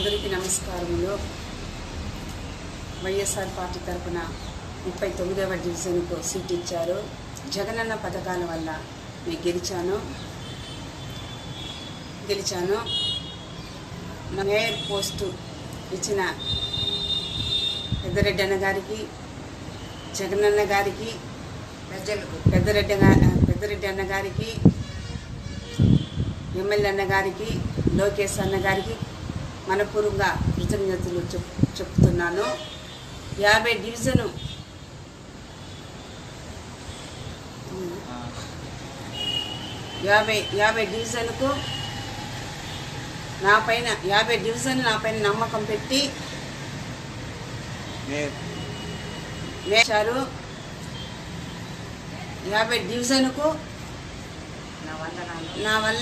అందరికీ నమస్కారములు వైఎస్ఆర్ పార్టీ తరఫున ముప్పై తొమ్మిదవ డివిజన్కు సీట్ ఇచ్చారు జగనన్న పథకాల వల్ల నేను గెలిచాను గెలిచాను నా మేయర్ పోస్టు ఇచ్చిన పెద్దరెడ్డి అన్న గారికి జగనన్న గారికి ప్రజలకు పెద్దరెడ్డి గా- పెద్దరెడ్డి అన్న గారికి ఎమ్మెల్యే అన్న గారికి లోకేష్ అన్న గారికి మనపూర్వకంగా కృతజ్ఞతలు చెప్ చెప్తున్నాను యాభై డివిజను యాభై యాభై డివిజన్కు నా పైన యాభై డివిజన్ నా పైన నమ్మకం పెట్టి వేశారు యాభై డివిజన్కు నా వల్ల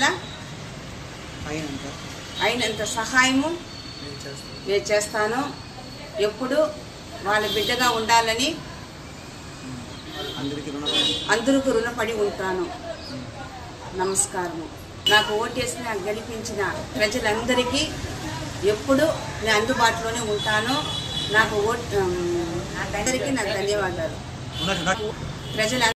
అయినంత సహాయము నేను చేస్తాను ఎప్పుడు వాళ్ళ బిడ్డగా ఉండాలని అందరికీ రుణపడి అందరికీ రుణపడి ఉంటాను నమస్కారము నాకు ఓటేసి నాకు గెలిపించిన ప్రజలందరికీ ఎప్పుడు నేను అందుబాటులోనే ఉంటాను నాకు ఓట్ అందరికీ నా ధన్యవాదాలు ఉన్నట్టు ప్రజల